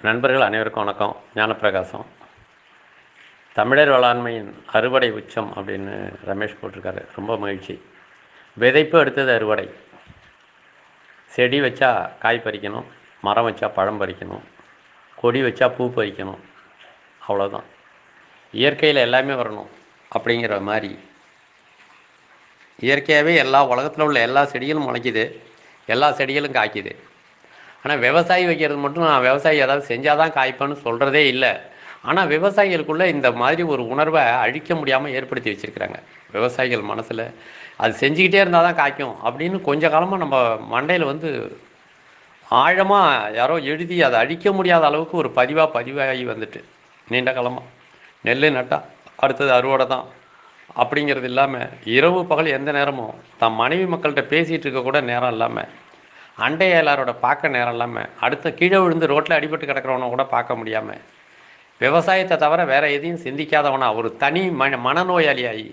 நண்பர்கள் அனைவருக்கும் வணக்கம் ஞானப்பிரகாசம் தமிழர் வேளாண்மையின் அறுவடை உச்சம் அப்படின்னு ரமேஷ் போட்டிருக்காரு ரொம்ப மகிழ்ச்சி விதைப்பு அடுத்தது அறுவடை செடி வச்சா காய் பறிக்கணும் மரம் வச்சா பழம் பறிக்கணும் கொடி வச்சா பூ பறிக்கணும் அவ்வளோதான் இயற்கையில் எல்லாமே வரணும் அப்படிங்கிற மாதிரி இயற்கையாகவே எல்லா உலகத்தில் உள்ள எல்லா செடிகளும் முளைக்குது எல்லா செடிகளும் காய்க்குது ஆனால் விவசாயி வைக்கிறது மட்டும் நான் விவசாயி ஏதாவது செஞ்சால் தான் காய்ப்பேன்னு சொல்கிறதே இல்லை ஆனால் விவசாயிகளுக்குள்ளே இந்த மாதிரி ஒரு உணர்வை அழிக்க முடியாமல் ஏற்படுத்தி வச்சுருக்கிறாங்க விவசாயிகள் மனசில் அது செஞ்சுக்கிட்டே இருந்தால் தான் காய்க்கும் அப்படின்னு கொஞ்ச காலமாக நம்ம மண்டையில் வந்து ஆழமாக யாரோ எழுதி அதை அழிக்க முடியாத அளவுக்கு ஒரு பதிவாக பதிவாகி வந்துட்டு நீண்ட காலமாக நெல் நட்டா அடுத்தது அறுவடை தான் அப்படிங்கிறது இல்லாமல் இரவு பகல் எந்த நேரமும் தன் மனைவி மக்கள்கிட்ட பேசிகிட்டு இருக்க கூட நேரம் இல்லாமல் அண்டை எல்லாரோட பார்க்க நேரம் இல்லாமல் அடுத்த கீழே விழுந்து ரோட்டில் அடிபட்டு கிடக்கிறவனை கூட பார்க்க முடியாமல் விவசாயத்தை தவிர வேற எதையும் சிந்திக்காதவனா ஒரு தனி மன மனநோயாளியாகி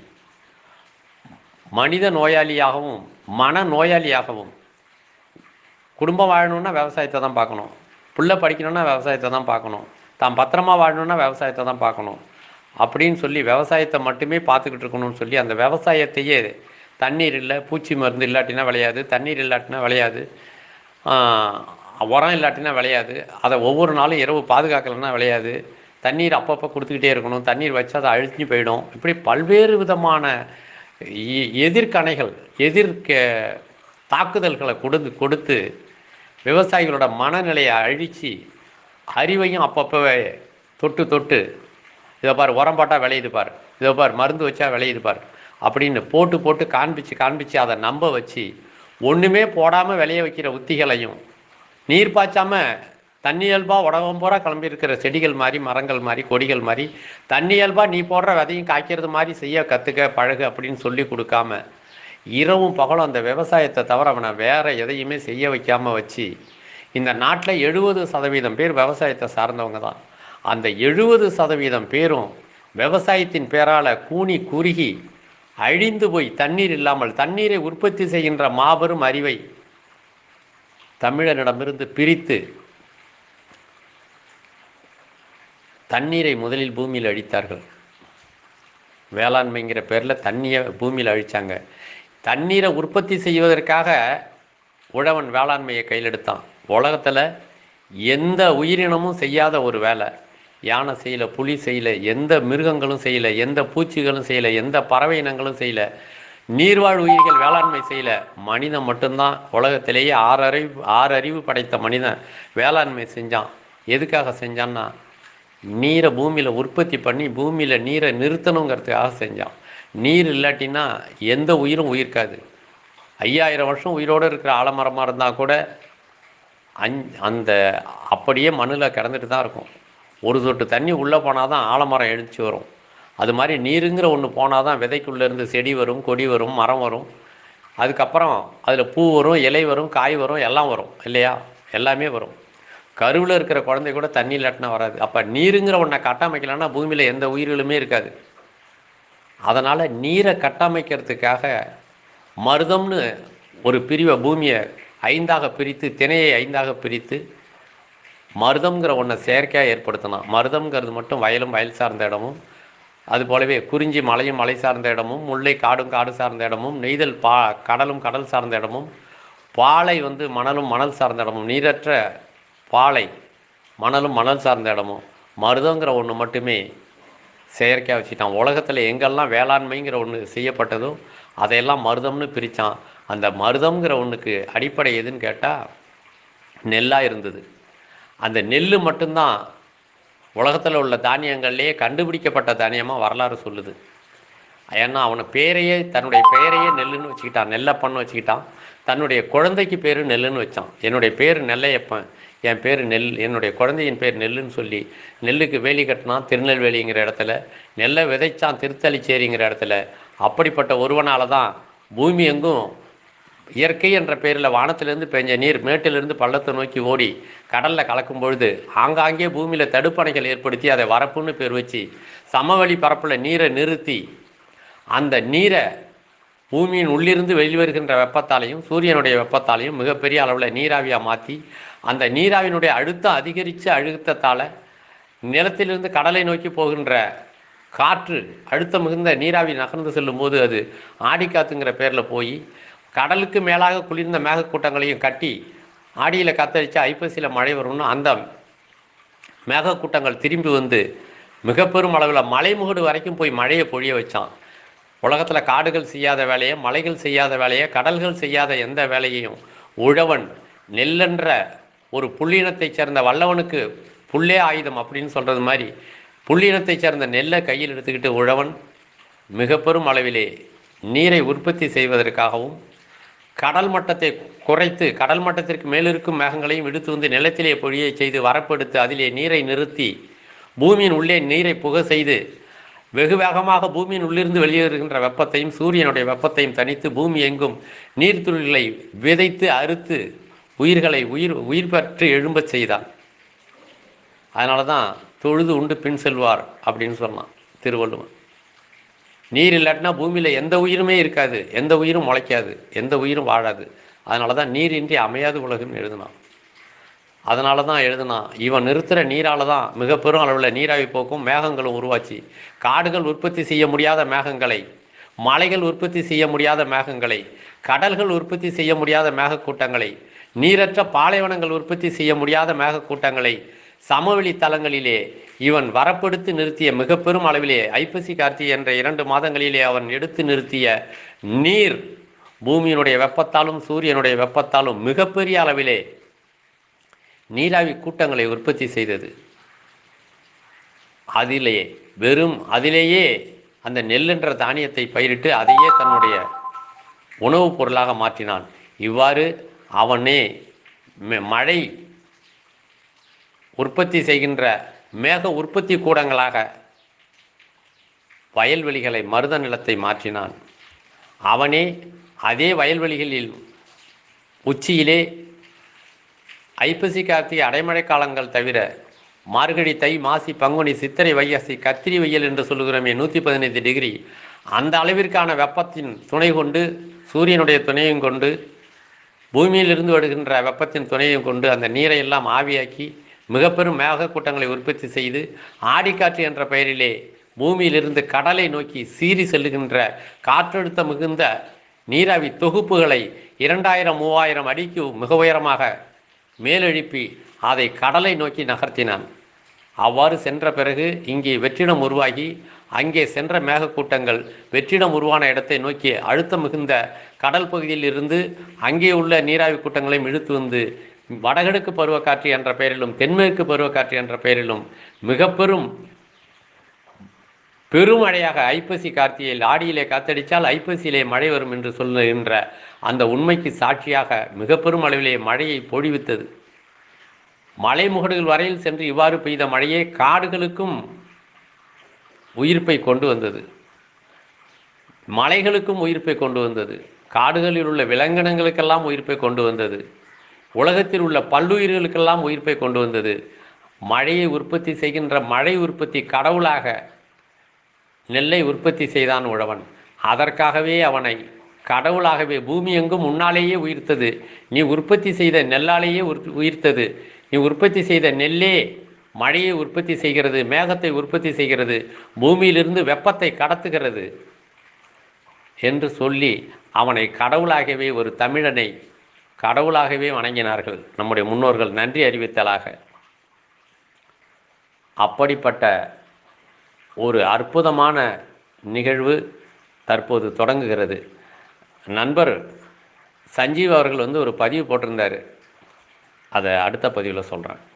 மனித நோயாளியாகவும் மன நோயாளியாகவும் குடும்பம் வாழணும்னா விவசாயத்தை தான் பார்க்கணும் புள்ள படிக்கணும்னா விவசாயத்தை தான் பார்க்கணும் தான் பத்திரமா வாழணும்னா விவசாயத்தை தான் பார்க்கணும் அப்படின்னு சொல்லி விவசாயத்தை மட்டுமே பார்த்துக்கிட்டு இருக்கணும்னு சொல்லி அந்த விவசாயத்தையே தண்ணீர் இல்லை பூச்சி மருந்து இல்லாட்டினா விளையாது தண்ணீர் இல்லாட்டினா விளையாது ஆஹ், உரம் இல்லாட்டினா விளையாது அதை ஒவ்வொரு நாளும் இரவு பாதுகாக்கலைன்னா விளையாது தண்ணீர் அப்பப்போ கொடுத்துக்கிட்டே இருக்கணும் தண்ணீர் வச்சு அதை அழிஞ்சு போயிடும் இப்படி பல்வேறு விதமான எ- எதிர்கணைகள் எதிர்க்க தாக்குதல்களை கொடுத்து கொடுத்து விவசாயிகளோட மனநிலையை அழித்து அறிவையும் அப்பப்போவே தொட்டு தொட்டு இதை பார் உரம் போட்டால் விளையுது பார் இதை பார் மருந்து வச்சா விளையுது பார் அப்படின்னு போட்டு போட்டு காண்பிச்சு காண்பிச்சு அதை நம்ப வச்சு ஒன்றுமே போடாமல் விளைய வைக்கிற உத்திகளையும் நீர் பாய்ச்சாம தண்ணி இயல்பா உடகம் பூரா கிளம்பி இருக்கிற செடிகள் மாதிரி மரங்கள் மாதிரி கொடிகள் மாதிரி தண்ணி இயல்பா நீ போடுற விதையும் காய்க்கிறது மாதிரி செய்ய கற்றுக்க பழகு அப்படின்னு சொல்லி கொடுக்காம இரவும் பகலும் அந்த விவசாயத்தை தவிர அவனை வேற எதையுமே செய்ய வைக்காம வச்சு இந்த நாட்டில் எழுபது சதவீதம் பேர் விவசாயத்தை சார்ந்தவங்க தான் அந்த எழுபது சதவீதம் பேரும் விவசாயத்தின் பேரால் கூனி குறுகி அழிந்து போய் தண்ணீர் இல்லாமல் தண்ணீரை உற்பத்தி செய்கின்ற மாபெரும் அறிவை தமிழனிடமிருந்து பிரித்து தண்ணீரை முதலில் பூமியில் அழித்தார்கள் வேளாண்மைங்கிற பேரில் தண்ணியை பூமியில் அழிச்சாங்க தண்ணீரை உற்பத்தி செய்வதற்காக உழவன் வேளாண்மையை கையில் எடுத்தான் உலகத்தில் எந்த உயிரினமும் செய்யாத ஒரு வேலை யானை செய்யல புலி செய்யல எந்த மிருகங்களும் செய்யல எந்த பூச்சிகளும் செய்யல எந்த பறவை இனங்களும் செய்யல நீர்வாழ் உயிர்கள் வேளாண்மை செய்யல மனிதன் மட்டும்தான் உலகத்திலேயே ஆறு அறிவு ஆறு அறிவு படைத்த மனிதன் வேளாண்மை செஞ்சான் எதுக்காக செஞ்சான்னா நீரை பூமியில் உற்பத்தி பண்ணி பூமியில் நீரை நிறுத்தணுங்கிறதுக்காக செஞ்சான் நீர் இல்லாட்டினா எந்த உயிரும் உயிர்க்காது ஐயாயிரம் வருஷம் உயிரோடு இருக்கிற ஆலமரமாக இருந்தால் கூட அஞ் அந்த அப்படியே மண்ணில் கிடந்துட்டு தான் இருக்கும் ஒரு சொட்டு தண்ணி உள்ளே போனால் தான் ஆலமரம் எழுந்துச்சு வரும் அது மாதிரி நீருங்கிற ஒன்று போனால் தான் விதைக்குள்ளேருந்து செடி வரும் கொடி வரும் மரம் வரும் அதுக்கப்புறம் அதில் பூ வரும் இலை வரும் காய் வரும் எல்லாம் வரும் இல்லையா எல்லாமே வரும் கருவில் இருக்கிற குழந்தை கூட தண்ணி இல்லாட்டினா வராது அப்போ நீருங்கிற ஒன்றை கட்டமைக்கலைன்னா பூமியில் எந்த உயிர்களுமே இருக்காது அதனால் நீரை கட்டமைக்கிறதுக்காக மருதம்னு ஒரு பிரிவை பூமியை ஐந்தாக பிரித்து திணையை ஐந்தாக பிரித்து மருதம்ங்கிற ஒன்றை செயற்கையாக ஏற்படுத்தலாம் மருதம்ங்கிறது மட்டும் வயலும் வயல் சார்ந்த இடமும் அது போலவே குறிஞ்சி மலையும் மலை சார்ந்த இடமும் முல்லை காடும் காடு சார்ந்த இடமும் நெய்தல் பா கடலும் கடல் சார்ந்த இடமும் பாலை வந்து மணலும் மணல் சார்ந்த இடமும் நீரற்ற பாலை மணலும் மணல் சார்ந்த இடமும் மருதங்கிற ஒன்று மட்டுமே செயற்கையாக வச்சுட்டான் உலகத்தில் எங்கெல்லாம் வேளாண்மைங்கிற ஒன்று செய்யப்பட்டதோ அதையெல்லாம் மருதம்னு பிரித்தான் அந்த மருதம்ங்கிற ஒன்றுக்கு அடிப்படை எதுன்னு கேட்டால் நெல்லாக இருந்தது அந்த நெல் மட்டும்தான் உலகத்தில் உள்ள தானியங்கள்லேயே கண்டுபிடிக்கப்பட்ட தானியமாக வரலாறு சொல்லுது ஏன்னா அவனை பேரையே தன்னுடைய பெயரையே நெல்லுன்னு வச்சுக்கிட்டான் நெல்லப்பன்னு வச்சுக்கிட்டான் தன்னுடைய குழந்தைக்கு பேர் நெல்லுன்னு வச்சான் என்னுடைய பேர் நெல்லையப்பன் என் பேர் நெல் என்னுடைய குழந்தையின் பேர் நெல்லுன்னு சொல்லி நெல்லுக்கு வேலி கட்டினான் திருநெல்வேலிங்கிற இடத்துல நெல்லை விதைச்சான் திருத்தலிச்சேரிங்கிற இடத்துல அப்படிப்பட்ட ஒருவனால தான் பூமி எங்கும் இயற்கை என்ற பெயரில் வானத்திலிருந்து பெஞ்ச நீர் மேட்டிலிருந்து பள்ளத்தை நோக்கி ஓடி கடலில் கலக்கும் பொழுது ஆங்காங்கே பூமியில் தடுப்பணைகள் ஏற்படுத்தி அதை வரப்புன்னு பேர் வச்சு சமவெளி பரப்பில் நீரை நிறுத்தி அந்த நீரை பூமியின் உள்ளிருந்து வெளிவருகின்ற வெப்பத்தாலையும் சூரியனுடைய வெப்பத்தாலையும் மிகப்பெரிய அளவில் நீராவியாக மாற்றி அந்த நீராவினுடைய அழுத்தம் அதிகரித்து அழுத்தத்தால் நிலத்திலிருந்து கடலை நோக்கி போகின்ற காற்று அழுத்தம் மிகுந்த நீராவி நகர்ந்து செல்லும்போது அது ஆடிக்காத்துங்கிற பேரில் போய் கடலுக்கு மேலாக குளிர்ந்த மேகக்கூட்டங்களையும் கட்டி ஆடியில் காத்தடிச்சு ஐப்பசியில் மழை வரும்னு அந்த மேகக்கூட்டங்கள் திரும்பி வந்து மிக பெரும் அளவில் மலைமுகடு வரைக்கும் போய் மழையை பொழிய வச்சான் உலகத்தில் காடுகள் செய்யாத வேலையை மலைகள் செய்யாத வேலையை கடல்கள் செய்யாத எந்த வேலையையும் உழவன் நெல்லென்ற ஒரு புள்ளினத்தைச் சேர்ந்த வல்லவனுக்கு புல்லே ஆயுதம் அப்படின்னு சொல்கிறது மாதிரி புள்ளினத்தைச் சேர்ந்த நெல்லை கையில் எடுத்துக்கிட்டு உழவன் மிக பெரும் அளவிலே நீரை உற்பத்தி செய்வதற்காகவும் கடல் மட்டத்தை குறைத்து கடல் மட்டத்திற்கு மேலிருக்கும் மேகங்களையும் இழுத்து வந்து நிலத்திலே பொழியை செய்து வரப்படுத்து அதிலே நீரை நிறுத்தி பூமியின் உள்ளே நீரை புக செய்து வெகு வேகமாக பூமியின் உள்ளிருந்து வெளியேறுகின்ற வெப்பத்தையும் சூரியனுடைய வெப்பத்தையும் தனித்து பூமி எங்கும் நீர்த்துளிகளை விதைத்து அறுத்து உயிர்களை உயிர் உயிர் பெற்று எழும்பச் செய்தான் அதனால தான் தொழுது உண்டு பின் செல்வார் அப்படின்னு சொன்னான் திருவள்ளுவன் நீர் இல்லாட்டினா பூமியில் எந்த உயிருமே இருக்காது எந்த உயிரும் முளைக்காது எந்த உயிரும் வாழாது அதனால தான் நீரின்றி அமையாது உலகம்னு எழுதினான் அதனால தான் எழுதினான் இவன் நிறுத்துகிற நீரால் தான் மிக பெரும் அளவில் நீராவி போக்கும் மேகங்களும் உருவாச்சு காடுகள் உற்பத்தி செய்ய முடியாத மேகங்களை மலைகள் உற்பத்தி செய்ய முடியாத மேகங்களை கடல்கள் உற்பத்தி செய்ய முடியாத மேகக்கூட்டங்களை நீரற்ற பாலைவனங்கள் உற்பத்தி செய்ய முடியாத மேகக்கூட்டங்களை சமவெளி தலங்களிலே இவன் வரப்படுத்தி நிறுத்திய மிக பெரும் அளவிலே ஐப்பசி கார்த்திகை என்ற இரண்டு மாதங்களிலே அவன் எடுத்து நிறுத்திய நீர் பூமியினுடைய வெப்பத்தாலும் சூரியனுடைய வெப்பத்தாலும் மிகப்பெரிய அளவிலே நீராவி கூட்டங்களை உற்பத்தி செய்தது அதிலேயே வெறும் அதிலேயே அந்த நெல் என்ற தானியத்தை பயிரிட்டு அதையே தன்னுடைய உணவுப் பொருளாக மாற்றினான் இவ்வாறு அவனே ம- மழை உற்பத்தி செய்கின்ற மேக உற்பத்தி கூடங்களாக வயல்வெளிகளை மருத நிலத்தை மாற்றினான் அவனே அதே வயல்வெளிகளில் உச்சியிலே ஐப்பசி கார்த்திகை அடைமழை காலங்கள் தவிர மார்கழி தை மாசி பங்குனி சித்திரை வைகாசி கத்திரி வெயில் என்று சொல்லுகிறோமே நூற்றி பதினைந்து டிகிரி அந்த அளவிற்கான வெப்பத்தின் துணை கொண்டு சூரியனுடைய துணையும் கொண்டு பூமியிலிருந்து வருகின்ற வெப்பத்தின் துணையும் கொண்டு அந்த நீரை எல்லாம் ஆவியாக்கி மிக பெரும் மேகக்கூட்டங்களை உற்பத்தி செய்து ஆடிக்காற்று என்ற பெயரிலே பூமியிலிருந்து கடலை நோக்கி சீறி செல்லுகின்ற காற்றழுத்த மிகுந்த நீராவி தொகுப்புகளை இரண்டாயிரம் மூவாயிரம் அடிக்கு மிக உயரமாக மேலெழுப்பி அதை கடலை நோக்கி நகர்த்தினான் அவ்வாறு சென்ற பிறகு இங்கே வெற்றிடம் உருவாகி அங்கே சென்ற மேகக்கூட்டங்கள் வெற்றிடம் உருவான இடத்தை நோக்கி அழுத்தம் மிகுந்த கடல் பகுதியில் இருந்து அங்கே உள்ள நீராவி கூட்டங்களையும் இழுத்து வந்து வடகிழக்கு பருவக்காற்று என்ற பெயரிலும் தென்மேற்கு பருவக்காற்று என்ற பெயரிலும் மிக பெரும் பெருமழையாக ஐப்பசி கார்த்திகையில் ஆடியிலே காத்தடித்தால் ஐப்பசியிலே மழை வரும் என்று சொல்லுகின்ற அந்த உண்மைக்கு சாட்சியாக மிக பெரும் அளவிலே மழையை பொழிவித்தது மலை முகடுகள் வரையில் சென்று இவ்வாறு பெய்த மழையே காடுகளுக்கும் உயிர்ப்பை கொண்டு வந்தது மலைகளுக்கும் உயிர்ப்பை கொண்டு வந்தது காடுகளில் உள்ள விலங்கினங்களுக்கெல்லாம் உயிர்ப்பை கொண்டு வந்தது உலகத்தில் உள்ள பல்லுயிர்களுக்கெல்லாம் உயிர்ப்பை கொண்டு வந்தது மழையை உற்பத்தி செய்கின்ற மழை உற்பத்தி கடவுளாக நெல்லை உற்பத்தி செய்தான் உழவன் அதற்காகவே அவனை கடவுளாகவே பூமி எங்கும் முன்னாலேயே உயிர்த்தது நீ உற்பத்தி செய்த நெல்லாலேயே உற்- உயிர்த்தது நீ உற்பத்தி செய்த நெல்லே மழையை உற்பத்தி செய்கிறது மேகத்தை உற்பத்தி செய்கிறது பூமியிலிருந்து வெப்பத்தை கடத்துகிறது என்று சொல்லி அவனை கடவுளாகவே ஒரு தமிழனை கடவுளாகவே வணங்கினார்கள் நம்முடைய முன்னோர்கள் நன்றி அறிவித்தலாக அப்படிப்பட்ட ஒரு அற்புதமான நிகழ்வு தற்போது தொடங்குகிறது நண்பர் சஞ்சீவ் அவர்கள் வந்து ஒரு பதிவு போட்டிருந்தார் அதை அடுத்த பதிவில் சொல்கிறேன்